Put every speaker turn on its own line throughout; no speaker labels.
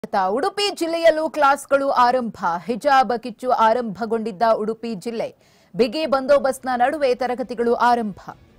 ಭಾರತ ಉಡುಪಿ ಜಿಲ್ಲೆಯಲ್ಲೂ ಕ್ಲಾಸ್ಗಳು ಆರಂಭ ಹಿಜಾಬ್ ಕಿಚ್ಚು ಆರಂಭಗೊಂಡಿದ್ದ ಉಡುಪಿ ಜಿಲ್ಲೆ ಬಿಗಿ ಬಂದೋಬಸ್ತ್ನ ನಡುವೆ ತರಗತಿಗಳು ಆರಂಭ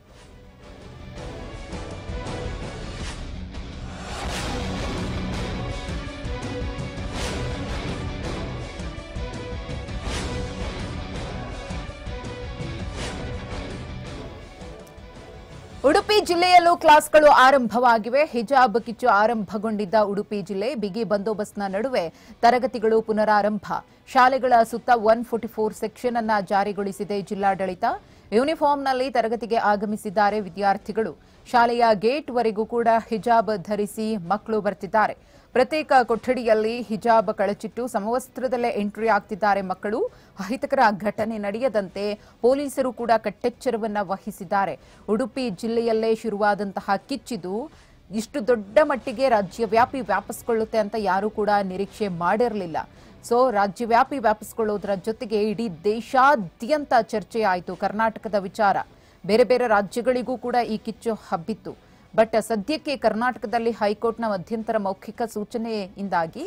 ಉಡುಪಿ ಜಿಲ್ಲೆಯಲ್ಲೂ ಕ್ಲಾಸ್ಗಳು ಆರಂಭವಾಗಿವೆ ಹಿಜಾಬ್ ಕಿಚ್ಚು ಆರಂಭಗೊಂಡಿದ್ದ ಉಡುಪಿ ಜಿಲ್ಲೆ ಬಿಗಿ ಬಂದೋಬಸ್ತ್ನ ನಡುವೆ ತರಗತಿಗಳು ಪುನರಾರಂಭ ಶಾಲೆಗಳ ಸುತ್ತ ಒನ್ ಫೋರ್ಟಿ ಫೋರ್ ಸೆಕ್ಷನ್ ಅನ್ನ ಜಾರಿಗೊಳಿಸಿದೆ ಜಿಲ್ಲಾಡಳಿತ ಯೂನಿಫಾರ್ಮ್ನಲ್ಲಿ ತರಗತಿಗೆ ಆಗಮಿಸಿದ್ದಾರೆ ವಿದ್ಯಾರ್ಥಿಗಳು ಶಾಲೆಯ ಗೇಟ್ವರೆಗೂ ಕೂಡ ಹಿಜಾಬ್ ಧರಿಸಿ ಮಕ್ಕಳು ಬರ್ತಿದ್ದಾರೆ ಪ್ರತ್ಯೇಕ ಕೊಠಡಿಯಲ್ಲಿ ಹಿಜಾಬ್ ಕಳಚಿಟ್ಟು ಸಮವಸ್ತ್ರದಲ್ಲೇ ಎಂಟ್ರಿ ಆಗ್ತಿದ್ದಾರೆ ಮಕ್ಕಳು ಅಹಿತಕರ ಘಟನೆ ನಡೆಯದಂತೆ ಪೊಲೀಸರು ಕೂಡ ಕಟ್ಟೆಚ್ಚರವನ್ನ ವಹಿಸಿದ್ದಾರೆ ಉಡುಪಿ ಜಿಲ್ಲೆಯಲ್ಲೇ ಶುರುವಾದಂತಹ ಕಿಚ್ಚಿದು ಇಷ್ಟು ದೊಡ್ಡ ಮಟ್ಟಿಗೆ ರಾಜ್ಯವ್ಯಾಪಿ ವ್ಯಾಪಿಸ್ಕೊಳ್ಳುತ್ತೆ ಅಂತ ಯಾರೂ ಕೂಡ ನಿರೀಕ್ಷೆ ಮಾಡಿರಲಿಲ್ಲ ಸೊ ರಾಜ್ಯವ್ಯಾಪಿ ವ್ಯಾಪಿಸ್ಕೊಳ್ಳೋದ್ರ ಜೊತೆಗೆ ಇಡೀ ದೇಶಾದ್ಯಂತ ಚರ್ಚೆ ಆಯಿತು ಕರ್ನಾಟಕದ ವಿಚಾರ ಬೇರೆ ಬೇರೆ ರಾಜ್ಯಗಳಿಗೂ ಕೂಡ ಈ ಕಿಚ್ಚು ಹಬ್ಬಿತ್ತು ಬಟ್ ಸದ್ಯಕ್ಕೆ ಕರ್ನಾಟಕದಲ್ಲಿ ಹೈಕೋರ್ಟ್ನ ಮಧ್ಯಂತರ ಮೌಖಿಕ ಸೂಚನೆಯಿಂದಾಗಿ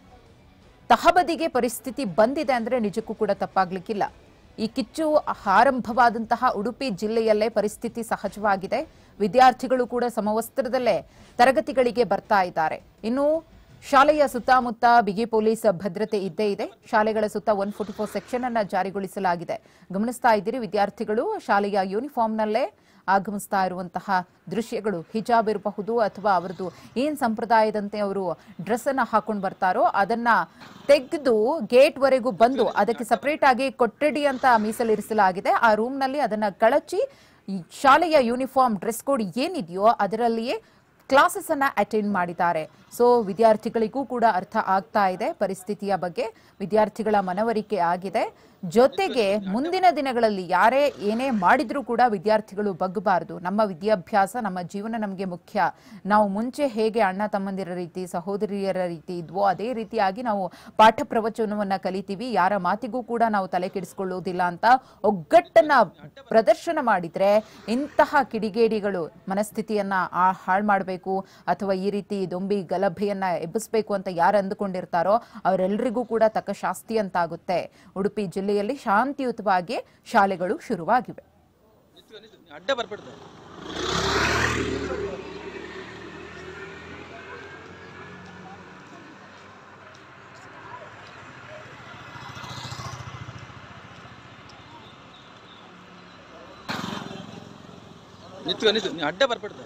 ತಹಬದಿಗೆ ಪರಿಸ್ಥಿತಿ ಬಂದಿದೆ ಅಂದ್ರೆ ನಿಜಕ್ಕೂ ಕೂಡ ತಪ್ಪಾಗ್ಲಿಕ್ಕಿಲ್ಲ ಈ ಕಿಚ್ಚು ಆರಂಭವಾದಂತಹ ಉಡುಪಿ ಜಿಲ್ಲೆಯಲ್ಲೇ ಪರಿಸ್ಥಿತಿ ಸಹಜವಾಗಿದೆ ವಿದ್ಯಾರ್ಥಿಗಳು ಕೂಡ ಸಮವಸ್ತ್ರದಲ್ಲೇ ತರಗತಿಗಳಿಗೆ ಬರ್ತಾ ಇದ್ದಾರೆ ಇನ್ನು ಶಾಲೆಯ ಸುತ್ತಮುತ್ತ ಬಿಗಿ ಪೊಲೀಸ್ ಭದ್ರತೆ ಇದ್ದೇ ಇದೆ ಶಾಲೆಗಳ ಸುತ್ತ ಒನ್ ಫೋರ್ಟಿ ಫೋರ್ ಸೆಕ್ಷನ್ ಅನ್ನ ಜಾರಿಗೊಳಿಸಲಾಗಿದೆ ಗಮನಿಸ್ತಾ ಇದ್ದೀರಿ ವಿದ್ಯಾರ್ಥಿಗಳು ಶಾಲೆಯ ಯೂನಿಫಾರ್ಮ್ನಲ್ಲೇ ಆಗಮಿಸ್ತಾ ಇರುವಂತಹ ದೃಶ್ಯಗಳು ಹಿಜಾಬ್ ಇರಬಹುದು ಅಥವಾ ಅವರದು ಏನ್ ಸಂಪ್ರದಾಯದಂತೆ ಅವರು ಡ್ರೆಸ್ ಅನ್ನ ಹಾಕೊಂಡು ಬರ್ತಾರೋ ಅದನ್ನ ತೆಗೆದು ಗೇಟ್ ವರೆಗೂ ಬಂದು ಅದಕ್ಕೆ ಸಪರೇಟ್ ಆಗಿ ಕೊಠಡಿ ಅಂತ ಮೀಸಲಿರಿಸಲಾಗಿದೆ ಆ ರೂಮ್ ನಲ್ಲಿ ಅದನ್ನ ಕಳಚಿ ಈ ಶಾಲೆಯ ಯೂನಿಫಾರ್ಮ್ ಡ್ರೆಸ್ ಕೋಡ್ ಏನಿದೆಯೋ ಅದರಲ್ಲಿಯೇ ಕ್ಲಾಸಸ್ ಅನ್ನ ಅಟೆಂಡ್ ಮಾಡಿದ್ದಾರೆ ಸೊ ವಿದ್ಯಾರ್ಥಿಗಳಿಗೂ ಕೂಡ ಅರ್ಥ ಆಗ್ತಾ ಇದೆ ಪರಿಸ್ಥಿತಿಯ ಬಗ್ಗೆ ವಿದ್ಯಾರ್ಥಿಗಳ ಮನವರಿಕೆ ಆಗಿದೆ ಜೊತೆಗೆ ಮುಂದಿನ ದಿನಗಳಲ್ಲಿ ಯಾರೇ ಏನೇ ಮಾಡಿದ್ರೂ ಕೂಡ ವಿದ್ಯಾರ್ಥಿಗಳು ಬಗ್ಗಬಾರದು ನಮ್ಮ ವಿದ್ಯಾಭ್ಯಾಸ ನಮ್ಮ ಜೀವನ ನಮಗೆ ಮುಖ್ಯ ನಾವು ಮುಂಚೆ ಹೇಗೆ ಅಣ್ಣ ತಮ್ಮಂದಿರ ರೀತಿ ಸಹೋದರಿಯರ ರೀತಿ ಇದ್ವೋ ಅದೇ ರೀತಿಯಾಗಿ ನಾವು ಪಾಠ ಪ್ರವಚನವನ್ನ ಕಲಿತೀವಿ ಯಾರ ಮಾತಿಗೂ ಕೂಡ ನಾವು ತಲೆ ಕೆಡಿಸ್ಕೊಳ್ಳೋದಿಲ್ಲ ಅಂತ ಒಗ್ಗಟ್ಟನ್ನ ಪ್ರದರ್ಶನ ಮಾಡಿದ್ರೆ ಇಂತಹ ಕಿಡಿಗೇಡಿಗಳು ಮನಸ್ಥಿತಿಯನ್ನ ಹಾಳು ಮಾಡಬೇಕು ಅಥವಾ ಈ ರೀತಿ ದೊಂಬಿ ಗಲಭೆಯನ್ನ ಎಬ್ಬಿಸ್ಬೇಕು ಅಂತ ಯಾರು ಅಂದುಕೊಂಡಿರ್ತಾರೋ ಅವರೆಲ್ಲರಿಗೂ ಕೂಡ ತಕ್ಕ ಶಾಸ್ತಿ ಅಂತಾಗುತ್ತೆ ಉಡುಪಿ ಜಿಲ್ಲೆಯಲ್ಲಿ ಶಾಂತಿಯುತವಾಗಿ ಶಾಲೆಗಳು ಶುರುವಾಗಿವೆ
ಅಡ್ಡ ಬರ್ಬಿಡ್ದು ನಿಂತ್ಕೊ ನಿಂತು ನೀ ಅಡ್ಡ ಬರ್ಬಿಡ್ದು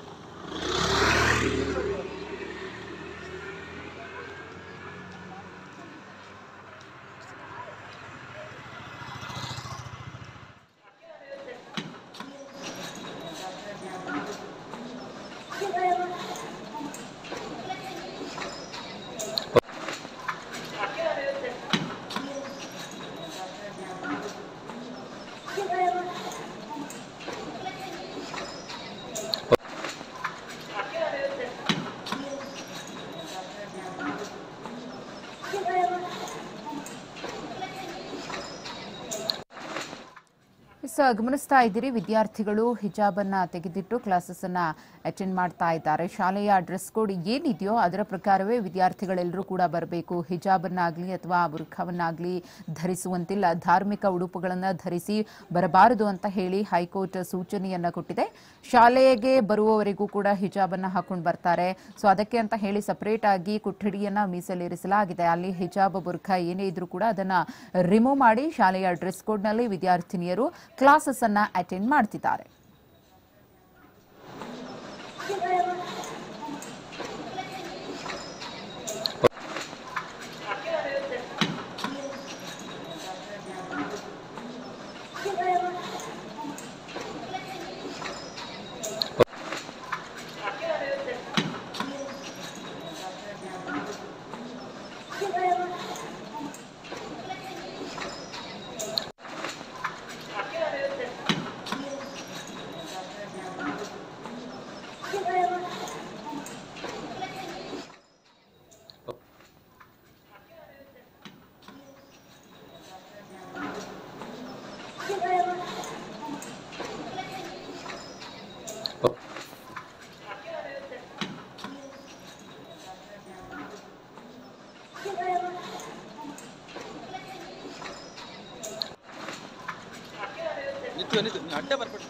ಎಸ್ ಗಮನಿಸ್ತಾ ಇದ್ದೀರಿ ವಿದ್ಯಾರ್ಥಿಗಳು ಹಿಜಾಬ್ ಅನ್ನ ತೆಗೆದಿಟ್ಟು ಕ್ಲಾಸಸ್ ಅನ್ನ ಅಟೆಂಡ್ ಮಾಡ್ತಾ ಇದ್ದಾರೆ ಶಾಲೆಯ ಡ್ರೆಸ್ ಕೋಡ್ ಏನಿದೆಯೋ ಅದರ ಪ್ರಕಾರವೇ ವಿದ್ಯಾರ್ಥಿಗಳೆಲ್ಲರೂ ಕೂಡ ಬರಬೇಕು ಹಿಜಾಬನ್ನಾಗ್ಲಿ ಅಥವಾ ಬುರ್ಖವನ್ನಾಗ್ಲಿ ಧರಿಸುವಂತಿಲ್ಲ ಧಾರ್ಮಿಕ ಉಡುಪುಗಳನ್ನ ಧರಿಸಿ ಬರಬಾರದು ಅಂತ ಹೇಳಿ ಹೈಕೋರ್ಟ್ ಸೂಚನೆಯನ್ನ ಕೊಟ್ಟಿದೆ ಶಾಲೆಗೆ ಬರುವವರೆಗೂ ಕೂಡ ಹಿಜಾಬ್ ಅನ್ನ ಹಾಕೊಂಡು ಬರ್ತಾರೆ ಸೊ ಅದಕ್ಕೆ ಅಂತ ಹೇಳಿ ಸಪರೇಟ್ ಆಗಿ ಕೊಠಡಿಯನ್ನ ಮೀಸಲಿರಿಸಲಾಗಿದೆ ಅಲ್ಲಿ ಹಿಜಾಬ್ ಬುರ್ಖ ಏನೇ ಇದ್ರೂ ಕೂಡ ಅದನ್ನ ರಿಮೂವ್ ಮಾಡಿ ಶಾಲೆಯ ಡ್ರೆಸ್ ಕೋಡ್ನಲ್ಲಿ ವಿದ್ಯಾರ್ಥಿನಿಯರು ಕ್ಲಾಸಸ್ ಅನ್ನ ಅಟೆಂಡ್ ಮಾಡ್ತಿದ್ದಾರೆ
ನಿಂತ್ಕೊ ನಿಂತ್ಕೊ ನೀ ಅಡ್ಡ ಬರ್ಬಿಡ್ತಾರೆ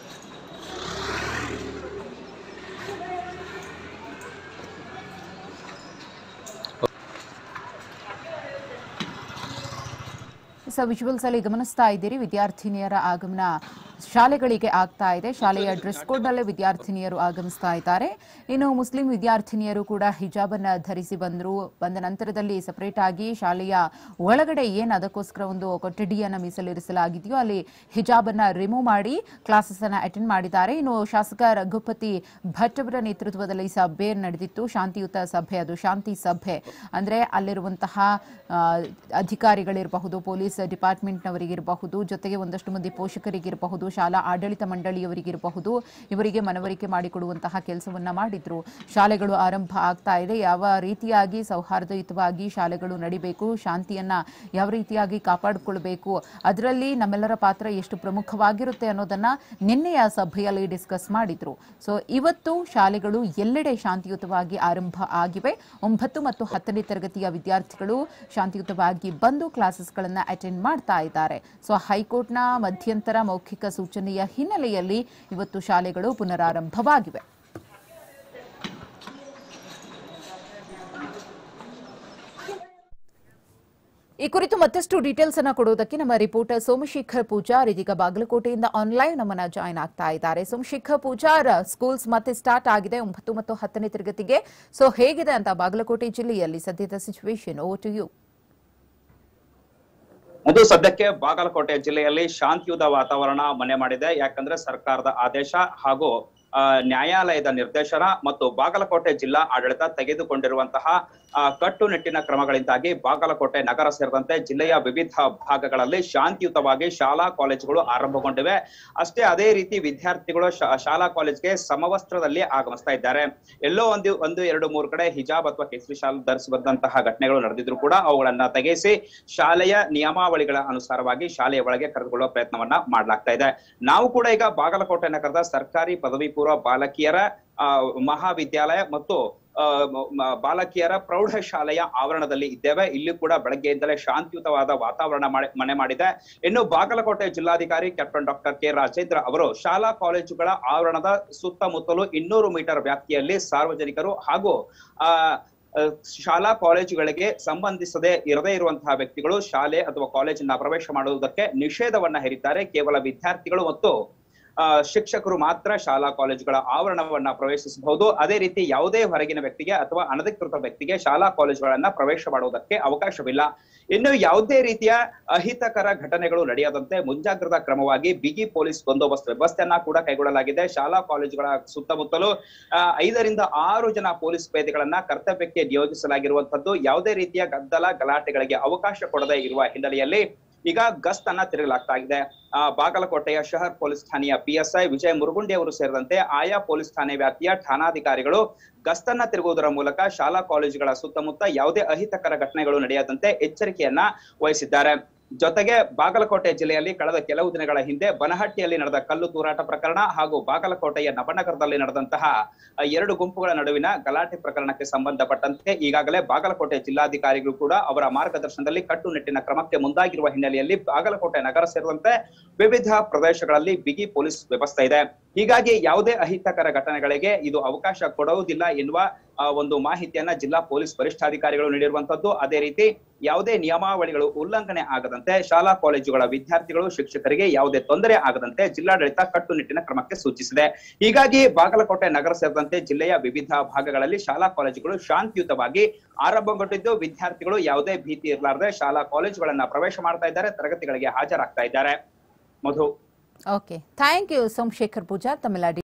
ಸೊ ವಿಜುವಲ್ಸ್ ಅಲ್ಲಿ ಗಮನಿಸ್ತಾ ಇದ್ದೀರಿ ವಿದ್ಯಾರ್ಥಿನಿಯರ ಆಗಮನ ಶಾಲೆಗಳಿಗೆ ಆಗ್ತಾ ಇದೆ ಶಾಲೆಯ ಡ್ರೆಸ್ ಕೋಡ್ ನಲ್ಲೇ ವಿದ್ಯಾರ್ಥಿನಿಯರು ಆಗಮಿಸ್ತಾ ಇದ್ದಾರೆ ಇನ್ನು ಮುಸ್ಲಿಂ ವಿದ್ಯಾರ್ಥಿನಿಯರು ಕೂಡ ಹಿಜಾಬ್ ಅನ್ನ ಧರಿಸಿ ಬಂದ್ರು ಬಂದ ನಂತರದಲ್ಲಿ ಸಪರೇಟ್ ಆಗಿ ಶಾಲೆಯ ಒಳಗಡೆ ಏನ್ ಅದಕ್ಕೋಸ್ಕರ ಒಂದು ಕೊಠಡಿಯನ್ನ ಮೀಸಲಿರಿಸಲಾಗಿದೆಯೋ ಅಲ್ಲಿ ಹಿಜಾಬ್ ಅನ್ನ ರಿಮೂವ್ ಮಾಡಿ ಕ್ಲಾಸಸ್ ಅನ್ನ ಅಟೆಂಡ್ ಮಾಡಿದ್ದಾರೆ ಇನ್ನು ಶಾಸಕ ರಘುಪತಿ ಭಟ್ ಅವರ ನೇತೃತ್ವದಲ್ಲಿ ಸಭೆ ನಡೆದಿತ್ತು ಶಾಂತಿಯುತ ಸಭೆ ಅದು ಶಾಂತಿ ಸಭೆ ಅಂದ್ರೆ ಅಲ್ಲಿರುವಂತಹ ಆ, ಅಧಿಕಾರಿಗಳಿರಬಹುದು ಪೊಲೀಸ್ ಡಿಪಾರ್ಟ್ಮೆಂಟ್ನವರಿಗಿರಬಹುದು ಜೊತೆಗೆ ಒಂದಷ್ಟು ಮಂದಿ ಪೋಷಕರಿಗಿರಬಹುದು ಶಾಲಾ ಆಡಳಿತ ಮಂಡಳಿಯವರಿಗಿರಬಹುದು ಇವರಿಗೆ ಮನವರಿಕೆ ಮಾಡಿಕೊಡುವಂತಹ ಕೆಲಸವನ್ನ ಮಾಡಿದ್ರು ಶಾಲೆಗಳು ಆರಂಭ ಆಗ್ತಾ ಇದೆ ಯಾವ ರೀತಿಯಾಗಿ ಸೌಹಾರ್ದಯುತವಾಗಿ ಶಾಲೆಗಳು ನಡಿಬೇಕು ಶಾಂತಿಯನ್ನ ಯಾವ ರೀತಿಯಾಗಿ ಕಾಪಾಡಿಕೊಳ್ಬೇಕು ಅದರಲ್ಲಿ ನಮ್ಮೆಲ್ಲರ ಪಾತ್ರ ಎಷ್ಟು ಪ್ರಮುಖವಾಗಿರುತ್ತೆ ಅನ್ನೋದನ್ನ ನಿನ್ನೆಯ ಸಭೆಯಲ್ಲಿ ಡಿಸ್ಕಸ್ ಮಾಡಿದ್ರು ಸೊ ಇವತ್ತು ಶಾಲೆಗಳು ಎಲ್ಲೆಡೆ ಶಾಂತಿಯುತವಾಗಿ ಆರಂಭ ಆಗಿವೆ ಒಂಬತ್ತು ಮತ್ತು ಹತ್ತನೇ ತರಗತಿಯ ವಿದ್ಯಾರ್ಥಿಗಳು ಶಾಂತಿಯುತವಾಗಿ ಬಂದು ಕ್ಲಾಸಸ್ಗಳನ್ನು ಅಟೆಂಡ್ ಮಾಡ್ತಾ ಇದ್ದಾರೆ ಸೊ ಹೈಕೋರ್ಟ್ನ ಮಧ್ಯಂತರ ಮೌಖಿಕ ಸೂಚನೆಯ ಹಿನ್ನೆಲೆಯಲ್ಲಿ ಇವತ್ತು ಶಾಲೆಗಳು ಪುನರಾರಂಭವಾಗಿವೆ ಈ ಕುರಿತು ಮತ್ತಷ್ಟು ಡೀಟೇಲ್ಸ್ ಅನ್ನ ಕೊಡುವುದಕ್ಕೆ ನಮ್ಮ ರಿಪೋರ್ಟರ್ ಸೋಮಶೇಖರ್ ಪೂಜಾರ್ ಇದೀಗ ಬಾಗಲಕೋಟೆಯಿಂದ ಆನ್ಲೈನ್ ನಮ್ಮನ್ನ ಜಾಯ್ನ್ ಆಗ್ತಾ ಇದ್ದಾರೆ ಸೋಮಶೇಖರ್ ಪೂಜಾರ್ ಸ್ಕೂಲ್ಸ್ ಮತ್ತೆ ಸ್ಟಾರ್ಟ್ ಆಗಿದೆ ಒಂಬತ್ತು ಮತ್ತು ಹತ್ತನೇ ತರಗತಿಗೆ ಸೊ ಹೇಗಿದೆ ಅಂತ ಬಾಗಲಕೋಟೆ ಜಿಲ್ಲೆಯಲ್ಲಿ ಸದ್ಯದ ಸಿಚುವೇಶನ್ ಓ ಟು ಯು
ಅದು ಸದ್ಯಕ್ಕೆ ಬಾಗಲಕೋಟೆ ಜಿಲ್ಲೆಯಲ್ಲಿ ಶಾಂತಿಯುತ ವಾತಾವರಣ ಮನೆ ಮಾಡಿದೆ ಯಾಕಂದ್ರೆ ಸರ್ಕಾರದ ಆದೇಶ ಹಾಗೂ ಆ, ನ್ಯಾಯಾಲಯದ ನಿರ್ದೇಶನ ಮತ್ತು ಬಾಗಲಕೋಟೆ ಜಿಲ್ಲಾ ಆಡಳಿತ ತೆಗೆದುಕೊಂಡಿರುವಂತಹ ಆ, ಕಟ್ಟುನಿಟ್ಟಿನ ಕ್ರಮಗಳಿಂದಾಗಿ ಬಾಗಲಕೋಟೆ ನಗರ ಸೇರಿದಂತೆ ಜಿಲ್ಲೆಯ ವಿವಿಧ ಭಾಗಗಳಲ್ಲಿ ಶಾಂತಿಯುತವಾಗಿ ಶಾಲಾ ಕಾಲೇಜುಗಳು ಆರಂಭಗೊಂಡಿವೆ ಅಷ್ಟೇ ಅದೇ ರೀತಿ ವಿದ್ಯಾರ್ಥಿಗಳು ಶಾ- ಶಾಲಾ ಕಾಲೇಜ್ಗೆ ಸಮವಸ್ತ್ರದಲ್ಲಿ ಆಗಮಿಸ್ತಾ ಇದ್ದಾರೆ ಎಲ್ಲೋ ಒಂದು ಒಂದು ಎರಡು ಮೂರು ಕಡೆ ಹಿಜಾಬ್ ಅಥವಾ ಕೇಸರಿ ಶಾಲ್ ಧರಿಸಿ ಬಂದಂತಹ ಘಟನೆಗಳು ನಡೆದಿದ್ರು ಕೂಡ ಅವುಗಳನ್ನ ತೆಗೆಸಿ ಶಾಲೆಯ ನಿಯಮಾವಳಿಗಳ ಅನುಸಾರವಾಗಿ ಶಾಲೆಯ ಒಳಗೆ ಕರೆದುಕೊಳ್ಳುವ ಪ್ರಯತ್ನವನ್ನ ಮಾಡಲಾಗ್ತಾ ಇದೆ ನಾವು ಕೂಡ ಈಗ ಬಾಗಲಕೋಟೆ ನಗರದ ಸರ್ಕಾರಿ ಪದವಿ ಪೂರ್ವ ಬಾಲಕಿಯರ ಆ, ಮಹಾವಿದ್ಯಾಲಯ ಮತ್ತು ಆ, ಮ- ಮ- ಬಾಲಕಿಯರ ಪ್ರೌಢಶಾಲೆಯ ಆವರಣದಲ್ಲಿ ಇದ್ದೇವೆ ಇಲ್ಲಿ ಕೂಡ ಬೆಳಗ್ಗೆಯಿಂದಲೇ ಶಾಂತಿಯುತವಾದ ವಾತಾವರಣ ಮಾಡಿ- ಮನೆ ಮಾಡಿದೆ ಇನ್ನು ಬಾಗಲಕೋಟೆ ಜಿಲ್ಲಾಧಿಕಾರಿ ಕ್ಯಾಪ್ಟನ್ ಡಾಕ್ಟರ್ ಕೆ ರಾಜೇಂದ್ರ ಅವರು ಶಾಲಾ ಕಾಲೇಜುಗಳ ಆವರಣದ ಸುತ್ತಮುತ್ತಲು ಇನ್ನೂರು ಮೀಟರ್ ವ್ಯಾಪ್ತಿಯಲ್ಲಿ ಸಾರ್ವಜನಿಕರು ಹಾಗೂ ಆ ಆ, ಶಾಲಾ ಕಾಲೇಜುಗಳಿಗೆ ಸಂಬಂಧಿಸದೆ ಇರದೇ ಇರುವಂತಹ ವ್ಯಕ್ತಿಗಳು ಶಾಲೆ ಅಥವಾ ಕಾಲೇಜನ್ನ ಪ್ರವೇಶ ಮಾಡುವುದಕ್ಕೆ ನಿಷೇಧವನ್ನ ಹೇರಿದ್ದಾರೆ ಕೇವಲ ವಿದ್ಯಾರ್ಥಿಗಳು ಮತ್ತು ಆ, ಶಿಕ್ಷಕರು ಮಾತ್ರ ಶಾಲಾ ಕಾಲೇಜುಗಳ ಆವರಣವನ್ನ ಪ್ರವೇಶಿಸಬಹುದು ಅದೇ ರೀತಿ ಯಾವುದೇ ಹೊರಗಿನ ವ್ಯಕ್ತಿಗೆ ಅಥವಾ ಅನಧಿಕೃತ ವ್ಯಕ್ತಿಗೆ ಶಾಲಾ ಕಾಲೇಜುಗಳನ್ನ ಪ್ರವೇಶ ಮಾಡುವುದಕ್ಕೆ ಅವಕಾಶವಿಲ್ಲ ಇನ್ನು ಯಾವುದೇ ರೀತಿಯ ಅಹಿತಕರ ಘಟನೆಗಳು ನಡೆಯದಂತೆ ಮುಂಜಾಗ್ರತಾ ಕ್ರಮವಾಗಿ ಬಿಗಿ ಪೊಲೀಸ್ ಬಂದೋಬಸ್ತ್ ವ್ಯವಸ್ಥೆಯನ್ನ ಕೂಡ ಕೈಗೊಳ್ಳಲಾಗಿದೆ ಶಾಲಾ ಕಾಲೇಜುಗಳ ಸುತ್ತಮುತ್ತಲು ಆ, ಐದರಿಂದ ಆರು ಜನ ಪೊಲೀಸ್ ಪೇದೆಗಳನ್ನ ಕರ್ತವ್ಯಕ್ಕೆ ನಿಯೋಜಿಸಲಾಗಿರುವಂತದ್ದು ಯಾವುದೇ ರೀತಿಯ ಗದ್ದಲ ಗಲಾಟೆಗಳಿಗೆ ಅವಕಾಶ ಕೊಡದೇ ಇರುವ ಹಿನ್ನೆಲೆಯಲ್ಲಿ ಈಗ ಗಸ್ತನ್ನ ತಿರುಗಲಾಗ್ತಾ ಇದೆ ಆ, ಬಾಗಲಕೋಟೆಯ ಶಹರ್ ಪೊಲೀಸ್ ಠಾಣೆಯ ಪಿಎಸ್ಐ ವಿಜಯ್ ಮುರುಗುಂಡಿ ಅವರು ಸೇರಿದಂತೆ ಆಯಾ ಪೊಲೀಸ್ ಠಾಣೆ ವ್ಯಾಪ್ತಿಯ ಠಾಣಾಧಿಕಾರಿಗಳು ಗಸ್ತನ್ನ ತಿರುಗುವುದರ ಮೂಲಕ ಶಾಲಾ ಕಾಲೇಜುಗಳ ಸುತ್ತಮುತ್ತ ಯಾವುದೇ ಅಹಿತಕರ ಘಟನೆಗಳು ನಡೆಯದಂತೆ ಎಚ್ಚರಿಕೆಯನ್ನ ವಹಿಸಿದ್ದಾರೆ ಜೊತೆಗೆ ಬಾಗಲಕೋಟೆ ಜಿಲ್ಲೆಯಲ್ಲಿ ಕಳೆದ ಕೆಲವು ದಿನಗಳ ಹಿಂದೆ ಬನಹಟ್ಟಿಯಲ್ಲಿ ನಡೆದ ಕಲ್ಲು ತೂರಾಟ ಪ್ರಕರಣ ಹಾಗೂ ಬಾಗಲಕೋಟೆಯ ನವನಗರದಲ್ಲಿ ನಡೆದಂತಹ ಆ, ಎರಡು ಗುಂಪುಗಳ ನಡುವಿನ ಗಲಾಟೆ ಪ್ರಕರಣಕ್ಕೆ ಸಂಬಂಧಪಟ್ಟಂತೆ ಈಗಾಗಲೇ ಬಾಗಲಕೋಟೆ ಜಿಲ್ಲಾಧಿಕಾರಿಗಳು ಕೂಡ ಅವರ ಮಾರ್ಗದರ್ಶನದಲ್ಲಿ ಕಟ್ಟುನಿಟ್ಟಿನ ಕ್ರಮಕ್ಕೆ ಮುಂದಾಗಿರುವ ಹಿನ್ನೆಲೆಯಲ್ಲಿ ಬಾಗಲಕೋಟೆ ನಗರ ಸೇರಿದಂತೆ ವಿವಿಧ ಪ್ರದೇಶಗಳಲ್ಲಿ ಬಿಗಿ ಪೊಲೀಸ್ ವ್ಯವಸ್ಥೆ ಇದೆ ಹೀಗಾಗಿ ಯಾವುದೇ ಅಹಿತಕರ ಘಟನೆಗಳಿಗೆ ಇದು ಅವಕಾಶ ಕೊಡುವುದಿಲ್ಲ ಎನ್ನುವ ಆ, ಒಂದು ಮಾಹಿತಿಯನ್ನ ಜಿಲ್ಲಾ ಪೊಲೀಸ್ ವರಿಷ್ಠಾಧಿಕಾರಿಗಳು ನೀಡಿರುವಂತದ್ದು ಅದೇ ರೀತಿ ಯಾವುದೇ ನಿಯಮಾವಳಿಗಳು ಉಲ್ಲಂಘನೆ ಆಗದಂತೆ ಶಾಲಾ ಕಾಲೇಜುಗಳ ವಿದ್ಯಾರ್ಥಿಗಳು ಶಿಕ್ಷಕರಿಗೆ ಯಾವುದೇ ತೊಂದರೆ ಆಗದಂತೆ ಜಿಲ್ಲಾಡಳಿತ ಕಟ್ಟುನಿಟ್ಟಿನ ಕ್ರಮಕ್ಕೆ ಸೂಚಿಸಿದೆ ಹೀಗಾಗಿ ಬಾಗಲಕೋಟೆ ನಗರ ಸೇರಿದಂತೆ ಜಿಲ್ಲೆಯ ವಿವಿಧ ಭಾಗಗಳಲ್ಲಿ ಶಾಲಾ ಕಾಲೇಜುಗಳು ಶಾಂತಿಯುತವಾಗಿ ಆರಂಭಗೊಂಡಿದ್ದು ವಿದ್ಯಾರ್ಥಿಗಳು ಯಾವುದೇ ಭೀತಿ ಇರಲಾರದೆ ಶಾಲಾ ಕಾಲೇಜುಗಳನ್ನ ಪ್ರವೇಶ ಮಾಡ್ತಾ ಇದ್ದಾರೆ ತರಗತಿಗಳಿಗೆ ಹಾಜರಾಗ್ತಾ ಇದ್ದಾರೆ Madhu
okay thank you Somashekar Pujar ತಮ್ಮೆಲ್ಲ